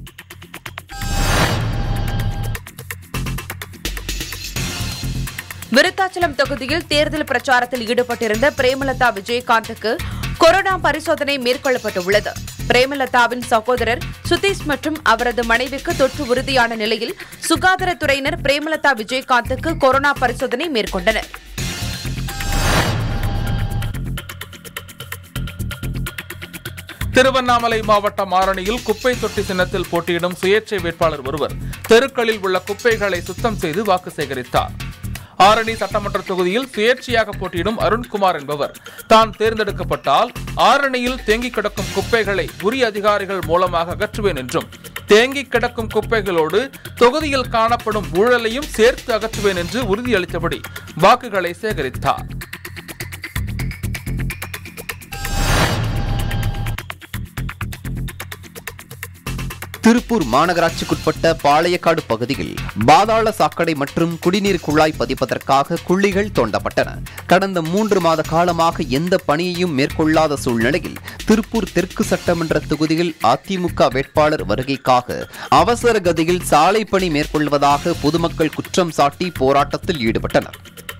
விருத்தாச்சலம் தொகுதியில் தேர்தல் பிரச்சாரத்தில் ஈடுபட்டிருந்த பிரேமலதா விஜயகாந்துக்கு கொரோனா பரிசோதனை மேற்கொள்ளப்பட்டுள்ளது பிரேமலதாவின் சகோதரர் சுதீஷ் மற்றும் அவரது மனைவிக்கு தொற்று உறுதியான நிலையில் சுகாதாரத்துறையினர் பிரேமலதா விஜயகாந்துக்கு கொரோனா பரிசோதனை மேற்கொண்டனர் திருவண்ணாமலை மாவட்டம் ஆரணியில் குப்பை தொட்டி சின்னத்தில் போட்டியிடும் சுயேட்சை வேட்பாளர் ஒருவர் தெருக்களில் உள்ள குப்பைகளை சுத்தம் செய்து வாக்கு சேகரித்தார் ஆரணி சட்டமன்ற தொகுதியில் சுயேட்சையாக போட்டியிடும் அருண்குமார் என்பவர் தான் தேர்ந்தெடுக்கப்பட்டால் ஆரணியில் தேங்கி கிடக்கும் குப்பைகளை உரிய அதிகாரிகள் மூலமாக அகற்றுவேன் என்றும் தேங்கி கிடக்கும் குப்பைகளோடு தொகுதியில் காணப்படும் ஊழலையும் சேர்த்து அகற்றுவேன் என்று உறுதியளித்தபடி வாக்குகளை சேகரித்தார் திருப்பூர் மாநகராட்சிக்குட்பட்ட பாளையக்காடு பகுதியில் பாதாள சாக்கடை மற்றும் குடிநீர் குழாய் பதிப்பதற்காக குழிகள் தோண்டப்பட்டன கடந்த மூன்று மாத காலமாக எந்த பணியையும் மேற்கொள்ளாத சூழ்நிலையில் திருப்பூர் தெற்கு சட்டமன்ற தொகுதியில் அதிமுக வேட்பாளர் வருகைக்காக அவசர கதியில் சாலை பணி மேற்கொள்வதாக பொதுமக்கள் குற்றம் சாட்டி போராட்டத்தில் ஈடுபட்டனர்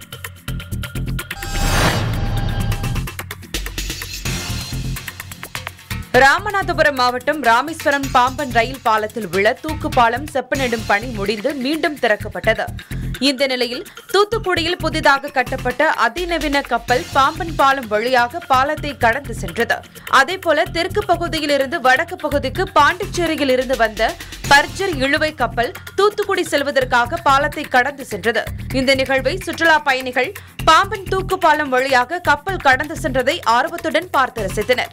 ராமநாதபுரம் மாவட்டம் ராமேஸ்வரம் பாம்பன் ரயில் பாலத்தில் உள்ள தூக்கு பாலம் செப்பனிடும் பணி முடிந்து மீண்டும் திறக்கப்பட்டது இந்த நிலையில் தூத்துக்குடியில் புதிதாக கட்டப்பட்ட அதிநவீன கப்பல் பாம்பன் பாலம் வழியாக பாலத்தை கடந்து சென்றது அதேபோல தெற்கு பகுதியில் இருந்து வடக்கு பகுதிக்கு பாண்டிச்சேரியில் இருந்து வந்த பர்ஜர் இழுவை கப்பல் தூத்துக்குடி செல்வதற்காக பாலத்தை கடந்து சென்றது இந்த நிகழ்வை சுற்றுலா பயணிகள் பாம்பன் தூக்கு பாலம் வழியாக கப்பல் கடந்து சென்றதை ஆர்வத்துடன் பார்த்து ரசித்தனர்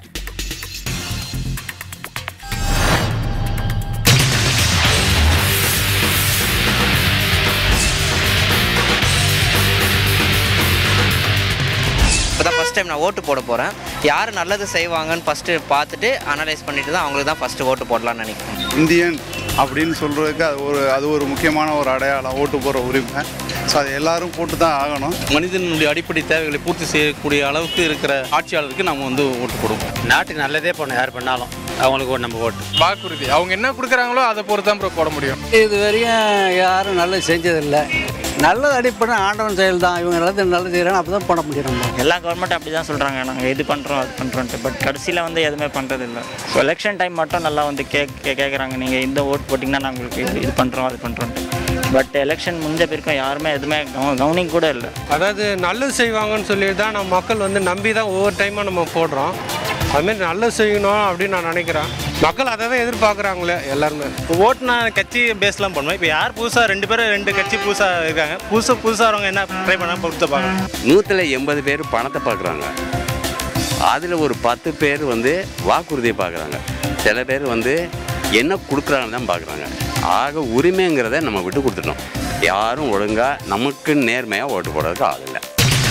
இப்போ தான் ஃபஸ்ட் டைம் நான் ஓட்டு போட போகிறேன் யார் நல்லது செய்வாங்கன்னு ஃபஸ்ட்டு பார்த்துட்டு அனலைஸ் பண்ணிட்டு தான் அவங்களுக்கு தான் ஃபஸ்ட்டு ஓட்டு போடலாம்னு நினைக்கிறேன் இந்தியன் அப்படின்னு சொல்கிறதுக்கு அது ஒரு அது ஒரு முக்கியமான ஒரு அடையாளம் ஓட்டு போடுற உரிமை ஸோ அது எல்லாரும் போட்டு தான் ஆகணும் மனிதனுடைய அடிப்படை தேவைகளை பூர்த்தி செய்யக்கூடிய அளவுக்கு இருக்கிற ஆட்சியாளருக்கு நம்ம வந்து ஓட்டு போடுவோம் நாட்டுக்கு நல்லதே பண்ணணும் யார் பண்ணாலும் அவங்களுக்கு ஒரு நம்ம ஓட்டு வாக்குறுதி அவங்க என்ன கொடுக்குறாங்களோ அதை பொறுத்து தான் bro போட முடியும் இது வரையும் யாரும் நல்லது செஞ்சதில்லை நல்லது அடிப்படை ஆண்டவன் செயல் தான் இவங்க நல்லது நல்லது செய்கிறாங்க அப்போ தான் பண்ண முடியும் நம்ம எல்லா கவர்மெண்ட் அப்படி தான் சொல்கிறாங்க நாங்கள் இது பண்ணுறோம் அது பண்ணுறோன்ட்டு பட் கடைசியில் வந்து எதுவுமே பண்ணுறது இல்லை ஸோ எலெக்ஷன் டைம் மட்டும் நல்லா வந்து கே கேட்குறாங்க நீங்கள் இந்த ஓட் போட்டிங்கன்னா நாங்கள் உங்களுக்கு இது பண்ணுறோம் அது பண்ணுறோன்ட்டு பட் எலெக்ஷன் முடிஞ்ச பிறக்கும் யாருமே எதுவுமே கவ- கவனிக்க கூட இல்லை அதாவது நல்லது செய்வாங்கன்னு சொல்லி தான் நம்ம மக்கள் வந்து நம்பி தான் ஒவ்வொரு டைமாக நம்ம போடுறோம் அதுமாரி நல்லது செய்யணும் அப்படின்னு நான் நினைக்கிறேன் மக்கள் அதை தான் எதிர்பார்க்குறாங்களே எல்லாருமே இப்போ ஓட்டு நான் கட்சி பேஸ்லாம் பண்ணுவேன் இப்போ யார் புதுசாக ரெண்டு பேரும் ரெண்டு கட்சி புதுசாக இருக்காங்க புதுசு புதுசாக வரவங்க என்ன ட்ரை பண்ண பொறுத்து பார்க்கணும் நூற்றில் எண்பது பேர் பணத்தை பார்க்குறாங்க அதில் ஒரு பத்து பேர் வந்து வாக்குறுதியை பார்க்குறாங்க சில பேர் வந்து என்ன கொடுக்குறாங்கன்னு தான் பார்க்குறாங்க ஆக உரிமைங்கிறத நம்ம விட்டு கொடுத்துட்டோம் யாரும் ஒழுங்காக நமக்கு நேர்மையாக ஓட்டு போடுறதுக்கு ஆள் இல்லை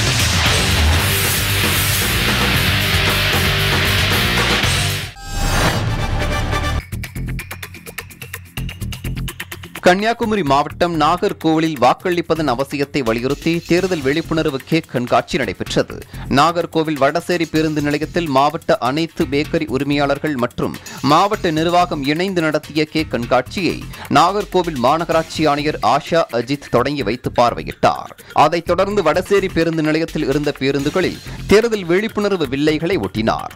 கன்னியாகுமரி மாவட்டம் நாகர்கோவிலில் வாக்களிப்பதன் அவசியத்தை வலியுறுத்தி தேர்தல் விழிப்புணர்வு கேக் கண்காட்சி நடைபெற்றது நாகர்கோவில் வடசேரி பேருந்து நிலையத்தில் மாவட்ட அனைத்து பேக்கரி உரிமையாளர்கள் மற்றும் மாவட்ட நிர்வாகம் இணைந்து நடத்திய கேக் கண்காட்சியை நாகர்கோவில் மாநகராட்சி ஆணையர் ஆஷா அஜித் தொடங்கி வைத்து பார்வையிட்டார் அதைத் தொடர்ந்து வடசேரி பேருந்து நிலையத்தில் இருந்த பேருந்துகளில் தேர்தல் விழிப்புணர்வு வில்லைகளை ஒட்டினார்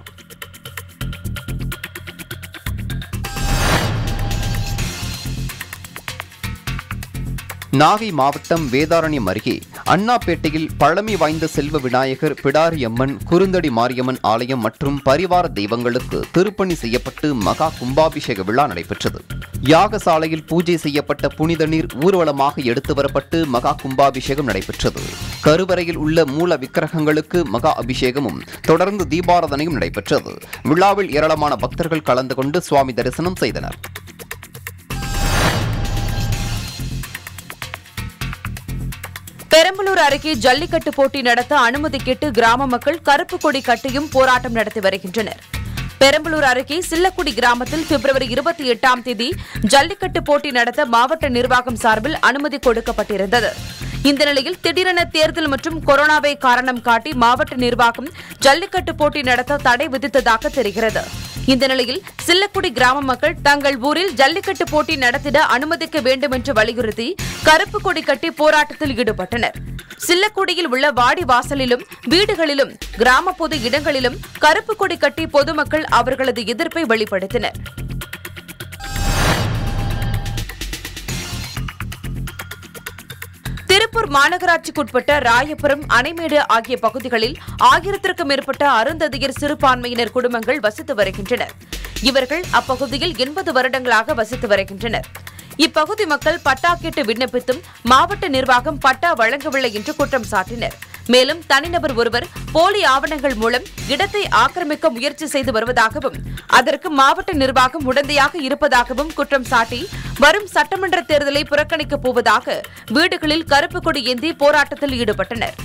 நாகை மாவட்டம் வேதாரண்யம் அருகே அண்ணாப்பேட்டையில் பழமை வாய்ந்த செல்வ விநாயகர் பிடாரியம்மன் குறுந்தடி மாரியம்மன் ஆலயம் மற்றும் பரிவார தெய்வங்களுக்கு திருப்பணி செய்யப்பட்டு மகா கும்பாபிஷேக விழா நடைபெற்றது யாகசாலையில் பூஜை செய்யப்பட்ட புனித நீர் ஊர்வலமாக எடுத்து வரப்பட்டு மகா கும்பாபிஷேகம் நடைபெற்றது கருவறையில் உள்ள மூல விக்கிரகங்களுக்கு மகா அபிஷேகமும் தொடர்ந்து தீபாராதனையும் நடைபெற்றது விழாவில் ஏராளமான பக்தர்கள் கலந்து கொண்டு சுவாமி தரிசனம் செய்தனர் பெரம்பலூர் அருகே ஜல்லிக்கட்டு போட்டி நடத்த அனுமதி கேட்டு கிராம மக்கள் கருப்பு கொடி கட்டியும் போராட்டம் நடத்தி வருகின்றனர் பெரம்பலூர் அருகே சில்லக்குடி கிராமத்தில் பிப்ரவரி இருபத்தி எட்டாம் தேதி ஜல்லிக்கட்டு போட்டி நடத்த மாவட்ட நிர்வாகம் சார்பில் அனுமதி கொடுக்கப்பட்டிருந்தது இந்த நிலையில் திடீரென தேர்தல் மற்றும் கொரோனாவை காரணம் காட்டி மாவட்ட நிர்வாகம் ஜல்லிக்கட்டு போட்டி நடத்த தடை விதித்ததாக தெரிகிறது இந்த நிலையில் சில்லக்குடி கிராம மக்கள் தங்கள் ஊரில் ஜல்லிக்கட்டு போட்டி நடத்திட அனுமதிக்க வேண்டும் என்று வலியுறுத்தி கருப்பு கொடி கட்டி போராட்டத்தில் ஈடுபட்டனர் சில்லக்குடியில் உள்ள வாடி வாசலிலும் வீடுகளிலும் கிராம பொது இடங்களிலும் கருப்பு கொடி கட்டி பொதுமக்கள் அவர்களது எதிர்ப்பை வெளிப்படுத்தினர் திருப்பூர் மாநகராட்சிக்குட்பட்ட ராயபுரம் அணைமேடு ஆகிய பகுதிகளில் ஆயிரத்திற்கும் மேற்பட்ட அருந்ததியர் சிறுபான்மையினர் குடும்பங்கள் வசித்து வருகின்றனர் இவர்கள் அப்பகுதியில் எண்பது வருடங்களாக வசித்து வருகின்றனர் இப்பகுதி மக்கள் பட்டா கேட்டு விண்ணப்பித்தும் மாவட்ட நிர்வாகம் பட்டா வழங்கவில்லை என்று குற்றம் சாட்டினர் மேலும் தனிநபர் ஒருவர் போலி ஆவணங்கள் மூலம் இடத்தை ஆக்கிரமிக்க முயற்சி செய்து வருவதாகவும் அதற்கு மாவட்ட நிர்வாகம் உடந்தையாக இருப்பதாகவும் குற்றம் சாட்டி வரும் சட்டமன்ற தேர்தலை புறக்கணிக்கப் போவதாக வீடுகளில் கருப்பு கொடி ஏந்தி போராட்டத்தில் ஈடுபட்டனர்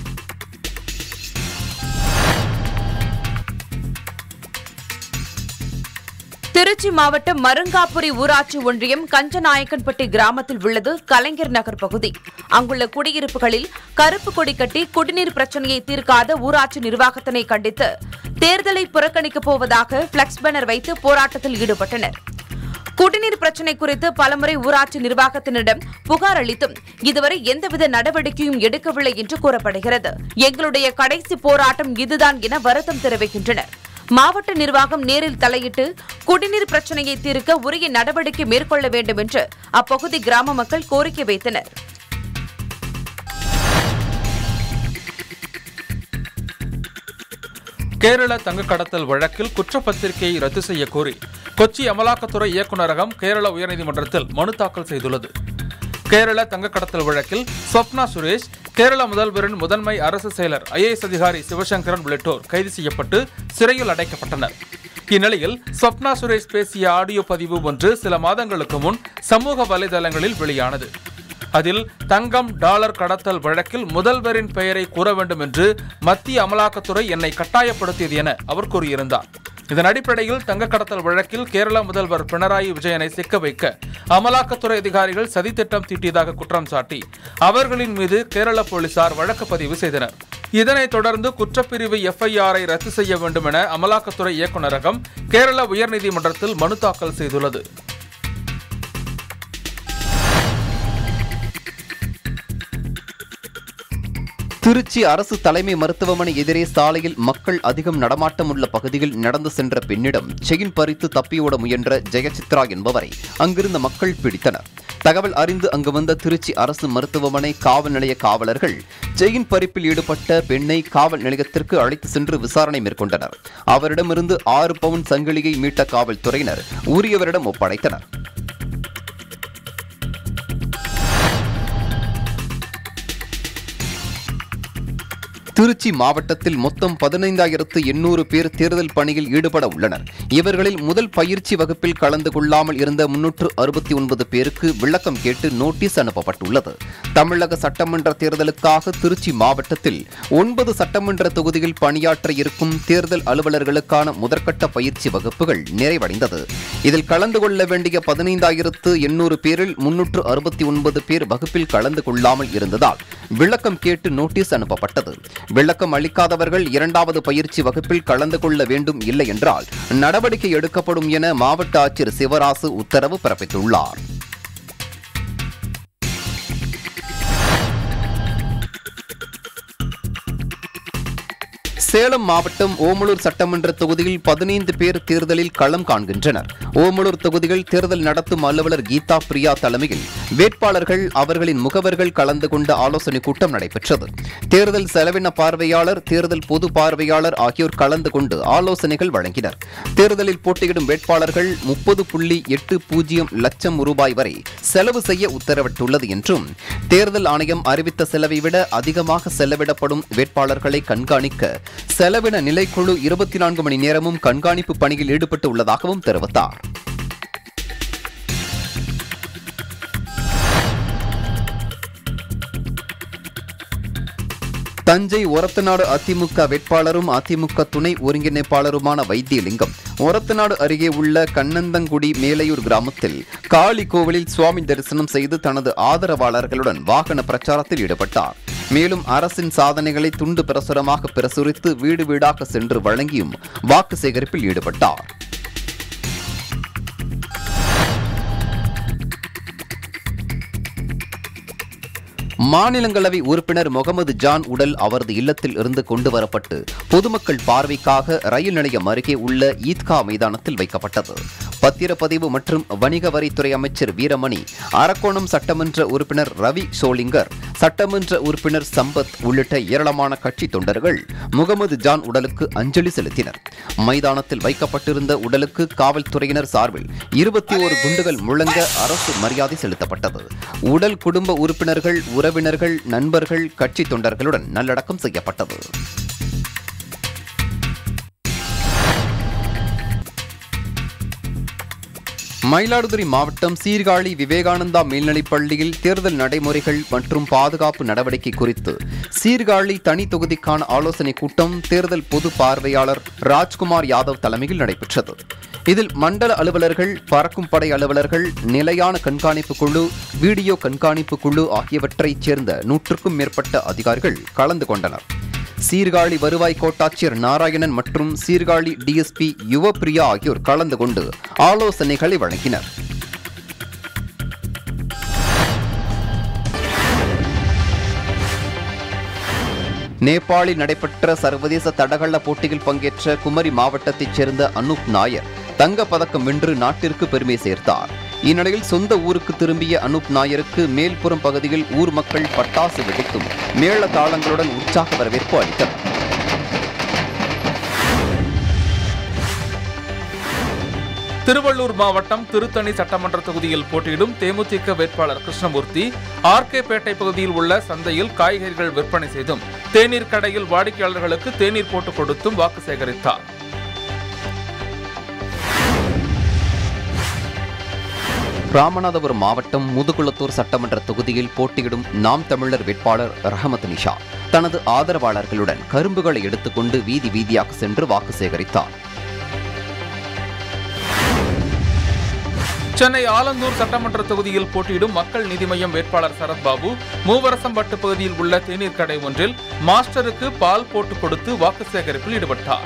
திருச்சி மாவட்டம் மருங்காபுரி ஊராட்சி ஒன்றியம் கஞ்சநாயக்கன்பட்டி கிராமத்தில் உள்ளது கலைஞர் நகர் பகுதி அங்குள்ள குடியிருப்புகளில் கருப்பு கொடி கட்டி குடிநீர் பிரச்சனையை தீர்க்காத ஊராட்சி நிர்வாகத்தினை கண்டித்து தேர்தலை புறக்கணிக்கப் போவதாக பிளக்ஸ் பேனர் வைத்து போராட்டத்தில் ஈடுபட்டனர் குடிநீர் பிரச்சினை குறித்து பலமுறை ஊராட்சி நிர்வாகத்தினரிடம் புகார் அளித்தும் இதுவரை எந்தவித நடவடிக்கையும் எடுக்கவில்லை என்று கூறப்படுகிறது எங்களுடைய கடைசி போராட்டம் இதுதான் என வருத்தம் தெரிவிக்கின்றனர் மாவட்ட நிர்வாகம் நேரில் தலையிட்டு குடிநீர் பிரச்சனையை தீர்க்க உரிய நடவடிக்கை மேற்கொள்ள வேண்டும் என்று அப்பகுதி கிராம மக்கள் கோரிக்கை வைத்தனர் கேரள தங்க கடத்தல் வழக்கில் குற்றப்பத்திரிகையை ரத்து செய்ய கோரி கொச்சி அமலாக்கத்துறை இயக்குநரகம் கேரள உயர்நீதிமன்றத்தில் மனு தாக்கல் செய்துள்ளது கேரள தங்க கடத்தல் வழக்கில் ஸ்வப்னா சுரேஷ் கேரள முதல்வரின் முதன்மை அரசு செயலர் ஐஏஎஸ் அதிகாரி சிவசங்கரன் உள்ளிட்டோர் கைது செய்யப்பட்டு சிறையில் அடைக்கப்பட்டனர் இந்நிலையில் ஸ்வப்னா சுரேஷ் பேசிய ஆடியோ பதிவு ஒன்று சில மாதங்களுக்கு முன் சமூக வலைதளங்களில் வெளியானது அதில் தங்கம் டாலர் கடத்தல் வழக்கில் முதல்வரின் பெயரை கூற வேண்டும் என்று மத்திய அமலாக்கத்துறை என்னை கட்டாயப்படுத்தியது என அவர் கூறியிருந்தார் இதன் அடிப்படையில் தங்க கடத்தல் வழக்கில் கேரள முதல்வர் பினராயி விஜயனை சிக்க வைக்க அமலாக்கத்துறை அதிகாரிகள் சதித்திட்டம் தீட்டியதாக குற்றம் சாட்டி அவர்களின் மீது கேரள போலீசார் வழக்கு பதிவு செய்தனர் இதனைத் தொடர்ந்து குற்றப்பிரிவு எஃப்ஐஆரை ரத்து செய்ய வேண்டும் என அமலாக்கத்துறை இயக்குநரகம் கேரள உயர்நீதிமன்றத்தில் மனு தாக்கல் செய்துள்ளது திருச்சி அரசு தலைமை மருத்துவமனை எதிரே சாலையில் மக்கள் அதிகம் நடமாட்டம் உள்ள பகுதியில் நடந்து சென்ற பெண்ணிடம் செயின் பறித்து தப்பியோட முயன்ற ஜெயசித்ரா என்பவரை அங்கிருந்த மக்கள் பிடித்தனர் தகவல் அறிந்து அங்கு வந்த திருச்சி அரசு மருத்துவமனை காவல் நிலைய காவலர்கள் செயின் பறிப்பில் ஈடுபட்ட பெண்ணை காவல் நிலையத்திற்கு அழைத்து சென்று விசாரணை மேற்கொண்டனர் அவரிடமிருந்து ஆறு பவுன் சங்கிலியை மீட்ட காவல்துறையினர் உரியவரிடம் ஒப்படைத்தனர் திருச்சி மாவட்டத்தில் மொத்தம் பதினைந்தாயிரத்து எண்ணூறு பேர் தேர்தல் பணியில் ஈடுபட உள்ளனர் இவர்களில் முதல் பயிற்சி வகுப்பில் கலந்து கொள்ளாமல் இருந்த முன்னூற்று அறுபத்தி ஒன்பது பேருக்கு விளக்கம் கேட்டு நோட்டீஸ் அனுப்பப்பட்டுள்ளது தமிழக சட்டமன்ற தேர்தலுக்காக திருச்சி மாவட்டத்தில் ஒன்பது சட்டமன்ற தொகுதியில் பணியாற்ற இருக்கும் தேர்தல் அலுவலர்களுக்கான முதற்கட்ட பயிற்சி வகுப்புகள் நிறைவடைந்தது இதில் கலந்து கொள்ள வேண்டிய பதினைந்தாயிரத்து எண்ணூறு பேரில் முன்னூற்று அறுபத்தி ஒன்பது பேர் வகுப்பில் கலந்து கொள்ளாமல் இருந்ததால் விளக்கம் கேட்டு நோட்டீஸ் அனுப்பப்பட்டது விளக்கம் அளிக்காதவர்கள் இரண்டாவது பயிற்சி வகுப்பில் கலந்து கொள்ள வேண்டும் இல்லை என்றால் நடவடிக்கை எடுக்கப்படும் என மாவட்ட ஆட்சியர் சிவராசு உத்தரவு பிறப்பித்துள்ளார் சேலம் மாவட்டம் ஓமலூர் சட்டமன்ற தொகுதியில் பதினைந்து பேர் தேர்தலில் களம் காண்கின்றனர் ஓமலூர் தொகுதியில் தேர்தல் நடத்தும் அலுவலர் கீதா பிரியா தலைமையில் வேட்பாளர்கள் அவர்களின் முகவர்கள் கலந்து கொண்ட ஆலோசனைக் கூட்டம் நடைபெற்றது தேர்தல் செலவின பார்வையாளர் தேர்தல் பொது பார்வையாளர் ஆகியோர் கலந்து கொண்டு ஆலோசனைகள் வழங்கினர் தேர்தலில் போட்டியிடும் வேட்பாளர்கள் முப்பது புள்ளி எட்டு பூஜ்ஜியம் லட்சம் ரூபாய் வரை செலவு செய்ய உத்தரவிட்டுள்ளது என்றும் தேர்தல் ஆணையம் அறிவித்த செலவை விட அதிகமாக செலவிடப்படும் வேட்பாளர்களை கண்காணிக்க செலவின நிலைக்குழு இருபத்தி நான்கு மணி நேரமும் கண்காணிப்பு பணியில் ஈடுபட்டு உள்ளதாகவும் தெரிவித்தார் தஞ்சை ஒரத்தநாடு அதிமுக வேட்பாளரும் அதிமுக துணை ஒருங்கிணைப்பாளருமான வைத்தியலிங்கம் ஒரத்தநாடு அருகே உள்ள கண்ணந்தங்குடி மேலையூர் கிராமத்தில் காளி கோவிலில் சுவாமி தரிசனம் செய்து தனது ஆதரவாளர்களுடன் வாகன பிரச்சாரத்தில் ஈடுபட்டார் மேலும் அரசின் சாதனைகளை துண்டு பிரசுரமாக பிரசுரித்து வீடு வீடாக சென்று வழங்கியும் வாக்கு சேகரிப்பில் ஈடுபட்டார் மாநிலங்களவை உறுப்பினர் முகமது ஜான் உடல் அவரது இல்லத்தில் இருந்து கொண்டு வரப்பட்டு பொதுமக்கள் பார்வைக்காக ரயில் நிலையம் அருகே உள்ள ஈத்கா மைதானத்தில் வைக்கப்பட்டது பத்திரப்பதிவு மற்றும் வணிக வரித்துறை அமைச்சர் வீரமணி அரக்கோணம் சட்டமன்ற உறுப்பினர் ரவி சோளிங்கர் சட்டமன்ற உறுப்பினர் சம்பத் உள்ளிட்ட ஏராளமான கட்சி தொண்டர்கள் முகமது ஜான் உடலுக்கு அஞ்சலி செலுத்தினர் மைதானத்தில் வைக்கப்பட்டிருந்த உடலுக்கு காவல்துறையினர் சார்பில் இருபத்தி ஒரு குண்டுகள் முழங்க அரசு மரியாதை செலுத்தப்பட்டது உடல் குடும்ப உறுப்பினர்கள் உறவினர்கள் நண்பர்கள் கட்சி தொண்டர்களுடன் நல்லடக்கம் செய்யப்பட்டது மயிலாடுதுறை மாவட்டம் சீர்காழி விவேகானந்தா மேல்நிலைப் பள்ளியில் தேர்தல் நடைமுறைகள் மற்றும் பாதுகாப்பு நடவடிக்கை குறித்து சீர்காழி தனி தொகுதிக்கான ஆலோசனைக் கூட்டம் தேர்தல் பொது பார்வையாளர் ராஜ்குமார் யாதவ் தலைமையில் நடைபெற்றது இதில் மண்டல அலுவலர்கள் பறக்கும் படை அலுவலர்கள் நிலையான கண்காணிப்பு குழு வீடியோ கண்காணிப்பு குழு ஆகியவற்றைச் சேர்ந்த நூற்றுக்கும் மேற்பட்ட அதிகாரிகள் கலந்து கொண்டனர் சீர்காழி வருவாய் கோட்டாட்சியர் நாராயணன் மற்றும் சீர்காழி டிஎஸ்பி யுவபிரியா ஆகியோர் கலந்து கொண்டு ஆலோசனைகளை வழங்கினர் நேபாளில் நடைபெற்ற சர்வதேச தடகள போட்டியில் பங்கேற்ற குமரி மாவட்டத்தைச் சேர்ந்த அனூப் நாயர் தங்கப் பதக்கம் வென்று நாட்டிற்கு பெருமை சேர்த்தார் இந்நிலையில் சொந்த ஊருக்கு திரும்பிய அனூப் நாயருக்கு மேல்புறம் பகுதியில் ஊர் மக்கள் பட்டாசு வெடித்தும் மேள தாளங்களுடன் உற்சாக வரவேற்பு அளித்தனர் திருவள்ளூர் மாவட்டம் திருத்தணி சட்டமன்ற தொகுதியில் போட்டியிடும் தேமுதிக வேட்பாளர் கிருஷ்ணமூர்த்தி ஆர்கே பேட்டை பகுதியில் உள்ள சந்தையில் காய்கறிகள் விற்பனை செய்தும் தேநீர் கடையில் வாடிக்கையாளர்களுக்கு தேநீர் போட்டுக் கொடுத்தும் வாக்கு சேகரித்தார் ராமநாதபுரம் மாவட்டம் முதுகுளத்தூர் சட்டமன்ற தொகுதியில் போட்டியிடும் நாம் தமிழர் வேட்பாளர் ரஹமத் நிஷா தனது ஆதரவாளர்களுடன் கரும்புகளை எடுத்துக்கொண்டு வீதி வீதியாக சென்று வாக்கு சேகரித்தார் சென்னை ஆலந்தூர் சட்டமன்ற தொகுதியில் போட்டியிடும் மக்கள் நீதி மய்யம் வேட்பாளர் சரத்பாபு மூவரசம்பட்டு பகுதியில் உள்ள தேநீர் கடை ஒன்றில் மாஸ்டருக்கு பால் போட்டு கொடுத்து வாக்கு சேகரிப்பில் ஈடுபட்டார்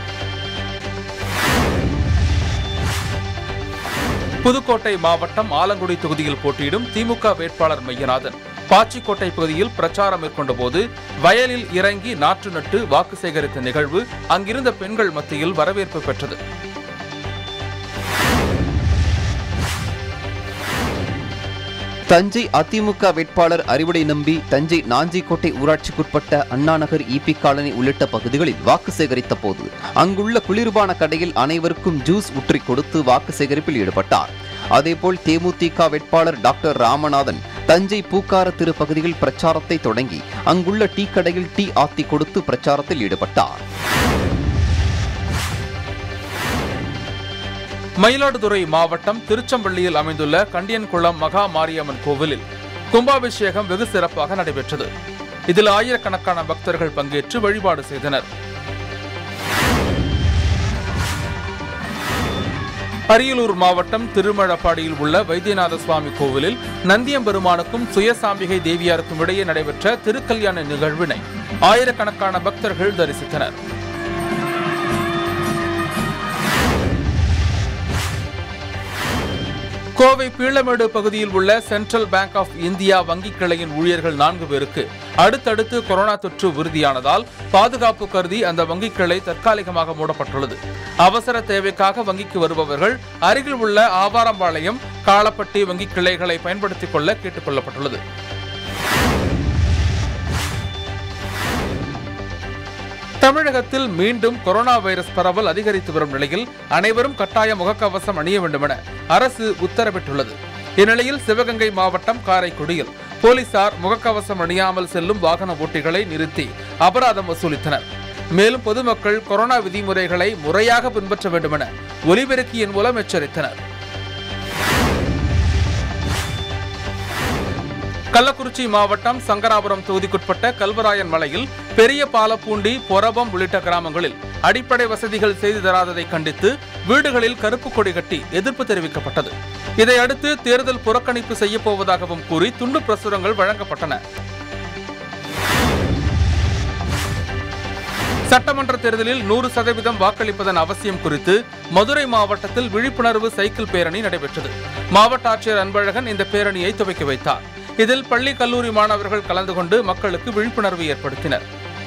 புதுக்கோட்டை மாவட்டம் ஆலங்குடி தொகுதியில் போட்டியிடும் திமுக வேட்பாளர் மையநாதன் பாச்சிக்கோட்டை பகுதியில் பிரச்சாரம் மேற்கொண்ட போது வயலில் இறங்கி நாற்று நட்டு வாக்கு சேகரித்த நிகழ்வு அங்கிருந்த பெண்கள் மத்தியில் வரவேற்பு பெற்றது தஞ்சை அதிமுக வேட்பாளர் அறிவுடை நம்பி தஞ்சை நாஞ்சிக்கோட்டை ஊராட்சிக்குட்பட்ட அண்ணாநகர் இபி காலனி உள்ளிட்ட பகுதிகளில் வாக்கு சேகரித்த போது அங்குள்ள குளிர்பான கடையில் அனைவருக்கும் ஜூஸ் ஊற்றி கொடுத்து வாக்கு சேகரிப்பில் ஈடுபட்டார் அதேபோல் தேமுதிக வேட்பாளர் டாக்டர் ராமநாதன் தஞ்சை பூக்கார திரு பகுதியில் பிரச்சாரத்தை தொடங்கி அங்குள்ள டீ கடையில் டீ ஆத்தி கொடுத்து பிரச்சாரத்தில் ஈடுபட்டார் மயிலாடுதுறை மாவட்டம் திருச்சம்பள்ளியில் அமைந்துள்ள கண்டியன்குளம் மகா மாரியம்மன் கோவிலில் கும்பாபிஷேகம் வெகு சிறப்பாக நடைபெற்றது இதில் ஆயிரக்கணக்கான பக்தர்கள் பங்கேற்று வழிபாடு செய்தனர் அரியலூர் மாவட்டம் திருமழப்பாடியில் உள்ள வைத்தியநாத சுவாமி கோவிலில் நந்தியம்பெருமானுக்கும் சுயசாம்பிகை தேவியாருக்கும் இடையே நடைபெற்ற திருக்கல்யாண நிகழ்வினை ஆயிரக்கணக்கான பக்தர்கள் தரிசித்தனர் கோவை பீளமேடு பகுதியில் உள்ள சென்ட்ரல் பேங்க் ஆஃப் இந்தியா வங்கிக் கிளையின் ஊழியர்கள் நான்கு பேருக்கு அடுத்தடுத்து கொரோனா தொற்று உறுதியானதால் பாதுகாப்பு கருதி அந்த வங்கிக் கிளை தற்காலிகமாக மூடப்பட்டுள்ளது அவசர தேவைக்காக வங்கிக்கு வருபவர்கள் அருகில் உள்ள ஆவாரம்பாளையம் காளப்பட்டி வங்கிக் கிளைகளை பயன்படுத்திக் கொள்ள கேட்டுக் கொள்ளப்பட்டுள்ளது தமிழகத்தில் மீண்டும் கொரோனா வைரஸ் பரவல் அதிகரித்து வரும் நிலையில் அனைவரும் கட்டாய முகக்கவசம் அணிய வேண்டுமென அரசு உத்தரவிட்டுள்ளது இந்நிலையில் சிவகங்கை மாவட்டம் காரைக்குடியில் போலீசார் முகக்கவசம் அணியாமல் செல்லும் வாகன ஓட்டிகளை நிறுத்தி அபராதம் வசூலித்தனர் மேலும் பொதுமக்கள் கொரோனா விதிமுறைகளை முறையாக பின்பற்ற வேண்டுமென ஒலிபெருக்கியின் மூலம் எச்சரித்தனர் கள்ளக்குறிச்சி மாவட்டம் சங்கராபுரம் தொகுதிக்குட்பட்ட கல்வராயன் மலையில் பெரிய பாலப்பூண்டி பொரபம் உள்ளிட்ட கிராமங்களில் அடிப்படை வசதிகள் செய்து தராததை கண்டித்து வீடுகளில் கருப்பு கொடி கட்டி எதிர்ப்பு தெரிவிக்கப்பட்டது இதையடுத்து தேர்தல் புறக்கணிப்பு செய்யப்போவதாகவும் கூறி துண்டு பிரசுரங்கள் வழங்கப்பட்டன சட்டமன்ற தேர்தலில் நூறு சதவீதம் வாக்களிப்பதன் அவசியம் குறித்து மதுரை மாவட்டத்தில் விழிப்புணர்வு சைக்கிள் பேரணி நடைபெற்றது மாவட்ட ஆட்சியர் அன்பழகன் இந்த பேரணியை துவக்கி வைத்தார் இதில் பள்ளி கல்லூரி மாணவர்கள் கலந்து கொண்டு மக்களுக்கு விழிப்புணர்வு ஏற்படுத்தினர்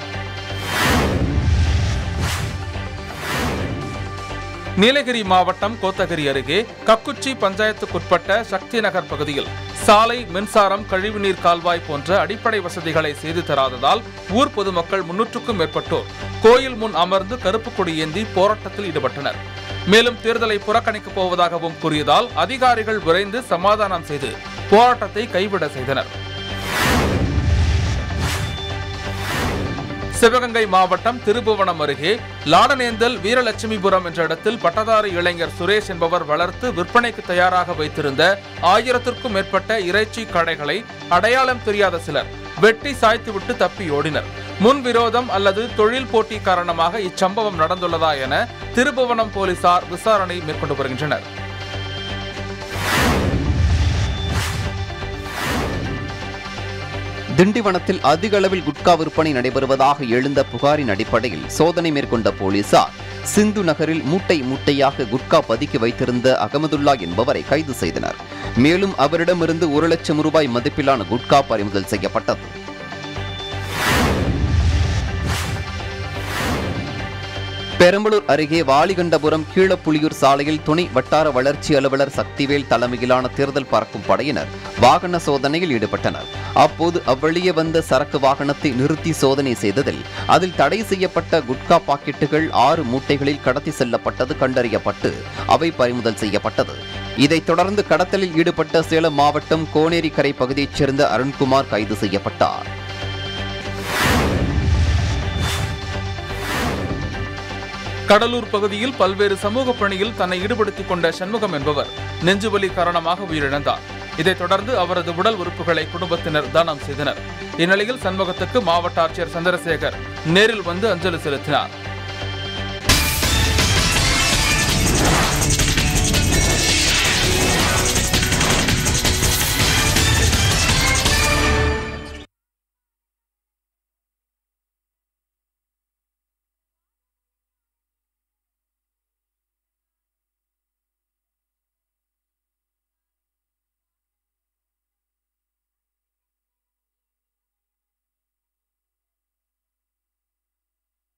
நீலகிரி மாவட்டம் கோத்தகிரி அருகே கக்குச்சி பஞ்சாயத்துக்குட்பட்ட சக்தி நகர் பகுதியில் சாலை மின்சாரம் கழிவுநீர் கால்வாய் போன்ற அடிப்படை வசதிகளை செய்து தராததால் ஊர் பொதுமக்கள் முன்னூற்றுக்கும் மேற்பட்டோர் கோயில் முன் அமர்ந்து கருப்பு கொடி ஏந்தி போராட்டத்தில் ஈடுபட்டனர் மேலும் தேர்தலை புறக்கணிக்கப் போவதாகவும் கூறியதால் அதிகாரிகள் விரைந்து சமாதானம் செய்து போராட்டத்தை கைவிட செய்தனர் சிவகங்கை மாவட்டம் திருபுவனம் அருகே லாடனேந்தல் வீரலட்சுமிபுரம் என்ற இடத்தில் பட்டதாரி இளைஞர் சுரேஷ் என்பவர் வளர்த்து விற்பனைக்கு தயாராக வைத்திருந்த ஆயிரத்திற்கும் மேற்பட்ட இறைச்சி கடைகளை அடையாளம் தெரியாத சிலர் வெட்டி சாய்த்துவிட்டு தப்பி ஓடினர் முன் விரோதம் அல்லது தொழில் போட்டி காரணமாக இச்சம்பவம் நடந்துள்ளதா என திருபுவனம் போலீசார் விசாரணை மேற்கொண்டு வருகின்றனர் திண்டிவனத்தில் அதிக அளவில் குட்கா விற்பனை நடைபெறுவதாக எழுந்த புகாரின் அடிப்படையில் சோதனை மேற்கொண்ட போலீசார் சிந்து நகரில் மூட்டை மூட்டையாக குட்கா பதுக்கி வைத்திருந்த அகமதுல்லா என்பவரை கைது செய்தனர் மேலும் அவரிடமிருந்து ஒரு லட்சம் ரூபாய் மதிப்பிலான குட்கா பறிமுதல் செய்யப்பட்டது பெரம்பலூர் அருகே வாலிகண்டபுரம் கீழப்புலியூர் சாலையில் துணை வட்டார வளர்ச்சி அலுவலர் சக்திவேல் தலைமையிலான தேர்தல் பறக்கும் படையினர் வாகன சோதனையில் ஈடுபட்டனர் அப்போது அவ்வழியே வந்த சரக்கு வாகனத்தை நிறுத்தி சோதனை செய்ததில் அதில் தடை செய்யப்பட்ட குட்கா பாக்கெட்டுகள் ஆறு மூட்டைகளில் கடத்தி செல்லப்பட்டது கண்டறியப்பட்டு அவை பறிமுதல் செய்யப்பட்டது இதைத் தொடர்ந்து கடத்தலில் ஈடுபட்ட சேலம் மாவட்டம் கோனேரிக்கரை பகுதியைச் சேர்ந்த அருண்குமார் கைது செய்யப்பட்டார் கடலூர் பகுதியில் பல்வேறு சமூக பணியில் தன்னை ஈடுபடுத்திக் கொண்ட சண்முகம் என்பவர் நெஞ்சுவலி காரணமாக உயிரிழந்தார் இதைத் தொடர்ந்து அவரது உடல் உறுப்புகளை குடும்பத்தினர் தானம் செய்தனர் இந்நிலையில் சண்முகத்துக்கு மாவட்ட ஆட்சியர் சந்திரசேகர் நேரில் வந்து அஞ்சலி செலுத்தினார்